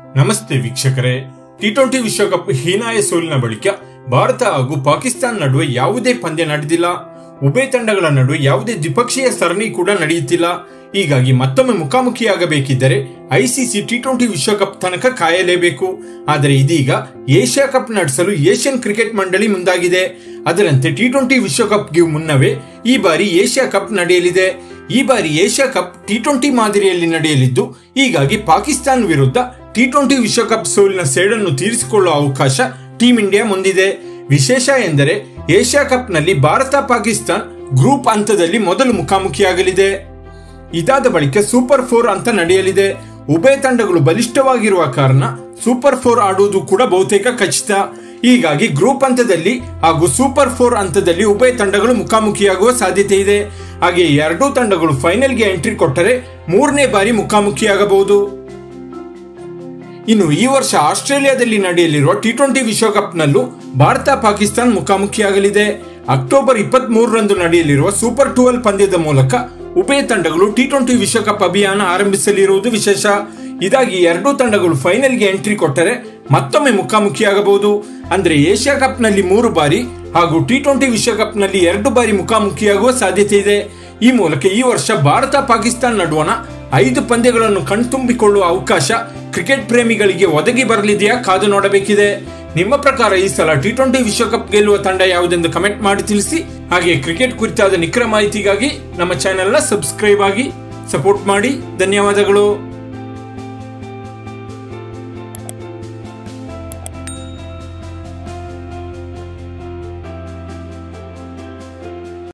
ನಮಸ್ತೆ ವೀಕ್ಷಕರೇ T twenty ವಿಶ್ವಕಪ್ ಹೀನಾಯ ಸೋಲಿನ ಬಳಿಕ ಭಾರತ ಹಾಗೂ ಪಾಕಿಸ್ತಾನ ನಡುವೆ ಯಾವುದೇ ಪಂದ್ಯ ನಡೆದಿಲ್ಲ ಉಭಯ ತಂಡಗಳ ನಡುವೆ ಯಾವುದೇ ದ್ವಿಪಕ್ಷೀಯ ಸರಣಿ ಕೂಡ ನಡೆಯುತ್ತಿಲ್ಲ ಹೀಗಾಗಿ ಮತ್ತೊಮ್ಮೆ ಮುಖಾಮುಖಿಯಾಗಬೇಕಿದ್ದರೆ ಐಸಿಸಿ ಟಿ ಟ್ವೆಂಟಿ ವಿಶ್ವಕಪ್ ತನಕ ಕಾಯಲೇಬೇಕು ಆದರೆ ಇದೀಗ ಏಷ್ಯಾ ಕಪ್ ನಡೆಸಲು ಏಷ್ಯನ್ ಕ್ರಿಕೆಟ್ ಮಂಡಳಿ ಮುಂದಾಗಿದೆ ಅದರಂತೆ ಟಿ ಟ್ವೆಂಟಿ ವಿಶ್ವಕಪ್ಗೆ ಮುನ್ನವೇ ಈ ಬಾರಿ ಏಷ್ಯಾ ಕಪ್ ನಡೆಯಲಿದೆ ಈ ಬಾರಿ ಏಷ್ಯಾ ಕಪ್ ಟಿ ಟ್ವೆಂಟಿ ಮಾದರಿಯಲ್ಲಿ ನಡೆಯಲಿದ್ದು ಹೀಗಾಗಿ ಪಾಕಿಸ್ತಾನ ವಿರುದ್ಧ ಟಿ ಟ್ವೆಂಟಿ ವಿಶ್ವಕಪ್ ಸೋಲಿನ ಸೇಡನ್ನು ತೀರಿಸಿಕೊಳ್ಳುವ ಅವಕಾಶ ಟೀಂ ಇಂಡಿಯಾ ಮುಂದಿದೆ ವಿಶೇಷ ಎಂದರೆ ಏಷ್ಯಾ ಕಪ್ನಲ್ಲಿ ಭಾರತ ಪಾಕಿಸ್ತಾನ್ ಗ್ರೂಪ್ ಹಂತದಲ್ಲಿ ಮೊದಲು ಮುಖಾಮುಖಿಯಾಗಲಿದೆ ಇದಾದ ಬಳಿಕ ಸೂಪರ್ ಫೋರ್ ಅಂತ ನಡೆಯಲಿದೆ ಉಭಯ ತಂಡಗಳು ಬಲಿಷ್ಠವಾಗಿರುವ ಕಾರಣ ಸೂಪರ್ ಫೋರ್ ಆಡುವುದು ಕೂಡ ಬಹುತೇಕ ಖಚಿತ ಹೀಗಾಗಿ ಗ್ರೂಪ್ ಹಂತದಲ್ಲಿ ಹಾಗೂ ಸೂಪರ್ ಫೋರ್ ಹಂತದಲ್ಲಿ ಉಭಯ ತಂಡಗಳು ಮುಖಾಮುಖಿಯಾಗುವ ಸಾಧ್ಯತೆ ಇದೆ ಹಾಗೆ ಎರಡೂ ತಂಡಗಳು ಫೈನಲ್ಗೆ ಎಂಟ್ರಿ ಕೊಟ್ಟರೆ ಮೂರನೇ ಬಾರಿ ಮುಖಾಮುಖಿಯಾಗಬಹುದು ಇನ್ನು ಈ ವರ್ಷ ಆಸ್ಟ್ರೇಲಿಯಾದಲ್ಲಿ ನಡೆಯಲಿರುವ ಟಿ ಟ್ವೆಂಟಿ ವಿಶ್ವಕಪ್ನಲ್ಲೂ ಭಾರತ ಪಾಕಿಸ್ತಾನ ಮುಖಾಮುಖಿಯಾಗಲಿದೆ ಅಕ್ಟೋಬರ್ ಇಪ್ಪತ್ತ್ ಮೂರರಂದು ನಡೆಯಲಿರುವ ಸೂಪರ್ ಟುವೆಲ್ ಪಂದ್ಯದ ಮೂಲಕ ಉಭಯ ತಂಡಗಳು ಟಿ ಟ್ವೆಂಟಿ ವಿಶ್ವಕಪ್ ಅಭಿಯಾನ ಆರಂಭಿಸಲಿರುವುದು ವಿಶೇಷ ಇದಾಗಿ ಎರಡೂ ತಂಡಗಳು ಫೈನಲ್ಗೆ ಎಂಟ್ರಿ ಕೊಟ್ಟರೆ ಮತ್ತೊಮ್ಮೆ ಮುಖಾಮುಖಿಯಾಗಬಹುದು ಅಂದ್ರೆ ಏಷ್ಯಾ ಕಪ್ನಲ್ಲಿ ಮೂರು ಬಾರಿ ಹಾಗೂ ಟಿ ಟ್ವೆಂಟಿ ವಿಶ್ವಕಪ್ನಲ್ಲಿ ಎರಡು ಬಾರಿ ಮುಖಾಮುಖಿಯಾಗುವ ಸಾಧ್ಯತೆ ಇದೆ ಈ ಮೂಲಕ ಈ ವರ್ಷ ಭಾರತ ಪಾಕಿಸ್ತಾನ ನಡುವಣ ಐದು ಪಂದ್ಯಗಳನ್ನು ಕಣ್ತುಂಬಿಕೊಳ್ಳುವ ಅವಕಾಶ ಕ್ರಿಕೆಟ್ ಪ್ರೇಮಿಗಳಿಗೆ ಒದಗಿ ಬರಲಿದೆಯಾ ಕಾದು ನೋಡಬೇಕಿದೆ ನಿಮ್ಮ ಪ್ರಕಾರ ಈ ಸಲ ಟಿ ಟ್ವೆಂಟಿ ವಿಶ್ವಕಪ್ ಗೆಲ್ಲುವ ತಂಡ ಯಾವುದೆಂದು ಕಮೆಂಟ್ ಮಾಡಿ ತಿಳಿಸಿ ಹಾಗೆ ಕ್ರಿಕೆಟ್ ಕುರಿತಾದ ನಿಖರ ಮಾಹಿತಿಗಾಗಿ ನಮ್ಮ ಚಾನೆಲ್ನ ಸಬ್ಸ್ಕ್ರೈಬ್ ಆಗಿ ಸಪೋರ್ಟ್ ಮಾಡಿ ಧನ್ಯವಾದಗಳು